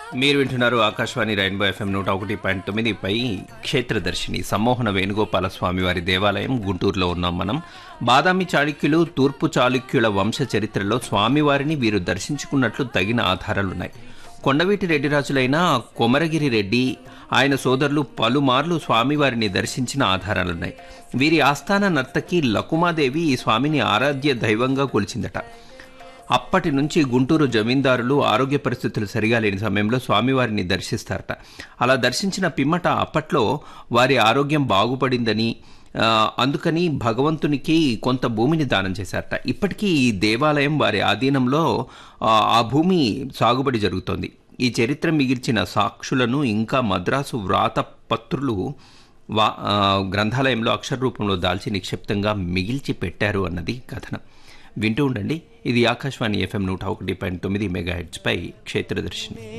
మీరు వింటున్నారు Akashvani rainbow FM నూట ఒకటి పాయింట్ తొమ్మిదిపై క్షేత్రదర్శిని సమ్మోహన వేణుగోపాల స్వామి వారి దేవాలయం గుంటూరులో ఉన్నాం మనం బాదామి చాళుక్యులు తూర్పు చాళుక్యుల వంశ చరిత్రలో స్వామివారిని వీరు దర్శించుకున్నట్లు తగిన ఆధారాలున్నాయి కొండవీటి రెడ్డి రాజులైన కొమరగిరి రెడ్డి ఆయన సోదరులు పలుమార్లు స్వామివారిని దర్శించిన ఆధారాలున్నాయి వీరి ఆస్థాన నర్తకి లకుమాదేవి ఈ స్వామిని ఆరాధ్య దైవంగా కొలిచిందట అప్పటి నుంచి గుంటూరు జమీందారులు ఆరోగ్య పరిస్థితులు సరిగా లేని సమయంలో స్వామివారిని దర్శిస్తారట అలా దర్శించిన పిమ్మట అప్పట్లో వారి ఆరోగ్యం బాగుపడిందని ఆ, అందుకని భగవంతునికి కొంత భూమిని దానం చేశారట ఇప్పటికీ ఈ దేవాలయం వారి ఆధీనంలో ఆ, ఆ భూమి సాగుబడి జరుగుతోంది ఈ చరిత్ర మిగిల్చిన సాక్షులను ఇంకా మద్రాసు వ్రాత పత్రులు వా ఆ, గ్రంథాలయంలో అక్షర రూపంలో దాల్చి నిక్షిప్తంగా మిగిల్చి పెట్టారు అన్నది కథనం వింటూ ఉండండి ఇది ఆకాశవాణి ఎఫ్ఎం నూట ఒకటి పాయింట్ తొమ్మిది మెగా హెడ్స్పై క్షేత్రదర్శిని